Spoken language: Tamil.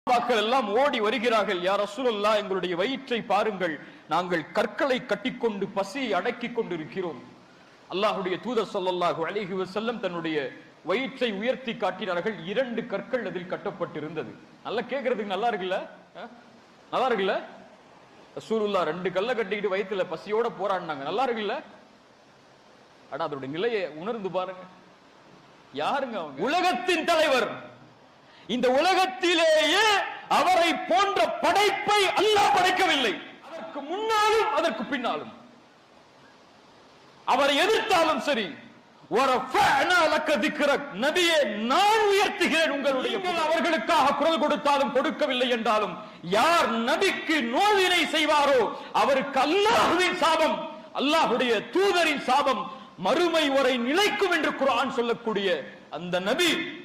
சஹாபாக்கள் எல்லாம் ஓடி வருகிறார்கள் யார் ரசூலல்லா எங்களுடைய வயிற்றை பாருங்கள் நாங்கள் கற்களை கட்டிக்கொண்டு பசியை அடக்கிக் கொண்டிருக்கிறோம் அல்லாஹ்வுடைய தூதர் ஸல்லல்லாஹு அலைஹி வஸல்லம் தன்னுடைய வயிற்றை உயர்த்தி காட்டினார்கள் இரண்டு கற்கள் அதில் கட்டப்பட்டிருந்தது நல்லா கேக்குறதுக்கு நல்லா இருக்குல்ல அஹ்? நல்லா இருக்குல்ல ரசூலுல்லா ரெண்டு கல்ல கட்டிக்கிட்டு வயித்துல பசியோட போராடினாங்க நல்லா இருக்குல்ல அட அதோட நிலையை உணர்ந்து பாருங்க யாருங்க அவங்க உலகத்தின் தலைவர் இந்த உலகத்திலேயே அவரை போன்ற படைப்பை அல்லாஹ் படைக்கவில்லை அதற்கு முன்னாலும் அதற்கு பின்னாலும் அவரை எதிர்த்தாலும் சரி وَرَفَعْنَا لَكَ ذِكْرَكَ. நபியே நான் உயர்த்துகிறேன் உங்களுடைய நீங்கள் அவர்களுக்காக குரல் கொடுத்தாலும் கொடுக்கவில்லை என்றாலும் யார் நபிக்கு நோவினை செய்வாரோ அவருக்கு அல்லாஹ்வின் சாபம் அல்லாஹ்வுடைய தூதரின் சாபம் மறுமை வரை நிலைக்கும் என்று குர்ஆன் சொல்லக்கூடிய அந்த நபி